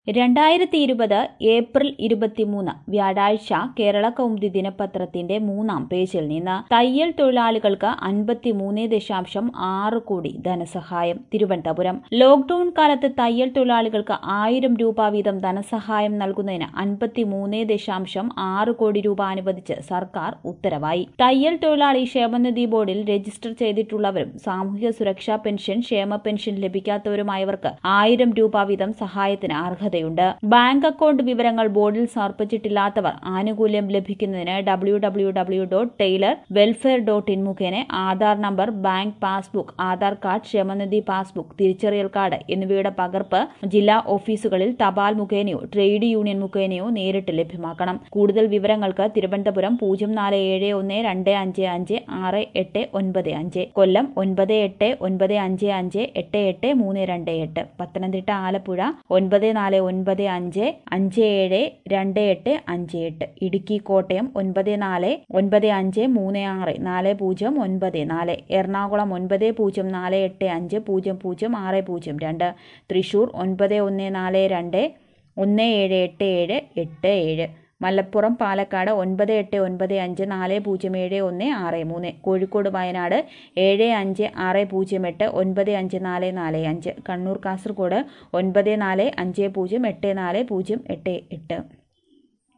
രണ്ടായിരത്തി ഇരുപത് ഏപ്രിൽ ഇരുപത്തിമൂന്ന് വ്യാഴാഴ്ച കേരള കൗമുദി ദിനപത്രത്തിന്റെ മൂന്നാം പേജിൽ നിന്ന് തയ്യൽ തൊഴിലാളികൾക്ക് അൻപത്തിമൂന്ന് ദശാംശം ആറ് കോടി ധനസഹായം തിരുവനന്തപുരം ലോക്ഡൌൺ കാലത്ത് തയ്യൽ തൊഴിലാളികൾക്ക് ആയിരം രൂപ വീതം ധനസഹായം നൽകുന്നതിന് അൻപത്തിമൂന്ന് ദശാംശം ആറ് കോടി രൂപ അനുവദിച്ച് സർക്കാർ ഉത്തരവായി തയ്യൽ തൊഴിലാളി ക്ഷേമനിധി ബോർഡിൽ രജിസ്റ്റർ ചെയ്തിട്ടുള്ളവരും സാമൂഹിക സുരക്ഷാ പെൻഷൻ ക്ഷേമ പെൻഷൻ ലഭിക്കാത്തവരുമായവർക്ക് ആയിരം രൂപ വീതം സഹായത്തിന് അർഹതയുണ്ട് ബാങ്ക് അക്കൌണ്ട് വിവരങ്ങൾ ബോർഡിൽ സമർപ്പിച്ചിട്ടില്ലാത്തവർ ആനുകൂല്യം ലഭിക്കുന്നതിന് W W W dot tailor welfare dot in മുഖേന Aadhaar number bank passbook Aadhaar card ക്ഷേമനിധി പാസ്ബുക്ക് തിരിച്ചറിയൽ കാർഡ് എന്നിവയുടെ പകർപ്പ് ജില്ലാ ഓഫീസുകളിൽ തപാൽ മുഖേനയോ ട്രേഡ് യൂണിയൻ മുഖേനയോ നേരിട്ട് ലഭ്യമാക്കണം കൂടുതൽ വിവരങ്ങൾക്ക് തിരുവനന്തപുരം പൂജ്യം നാല് ഏഴ് ഒന്ന് രണ്ട് അഞ്ച് അഞ്ച് ആറ് എട്ട് ഒൻപത് അഞ്ച് കൊല്ലം ഒൻപത് എട്ട് ഒൻപത് അഞ്ച് അഞ്ച് എട്ട് എട്ട് മൂന്ന് രണ്ട് എട്ട് പത്തനംതിട്ട ആലപ്പുഴ ഒൻപത് നാല് ഒൻപത് അഞ്ച് അഞ്ച് ഏഴ് രണ്ട് എട്ട് അഞ്ച് എട്ട് ഇടുക്കി കോട്ടയം ഒൻപത് നാല് ഒൻപത് അഞ്ച് മൂന്ന് ആറ് നാല് പൂജ്യം ഒൻപത് നാല് എറണാകുളം ഒൻപത് പൂജ്യം നാല് എട്ട് അഞ്ച് പൂജ്യം പൂജ്യം ആറ് പൂജ്യം രണ്ട് തൃശൂർ ഒൻപത് ഒന്ന് നാല് രണ്ട് ഒന്ന് ഏഴ് എട്ട് ഏഴ് എട്ട് ഏഴ് മലപ്പുറം പാലക്കാട് ഒൻപത് എട്ട് ഒൻപത് അഞ്ച് നാല് പൂജ്യം ഏഴ് ഒന്ന് ആറ് മൂന്ന് കോഴിക്കോട് വയനാട് ഏഴ് അഞ്ച് ആറ് പൂജ്യം എട്ട് ഒൻപത് അഞ്ച് നാല് നാല് അഞ്ച് കണ്ണൂർ കാസർഗോഡ് ഒൻപത് നാല് അഞ്ച് പൂജ്യം എട്ട് നാല് പൂജ്യം എട്ട് എട്ട്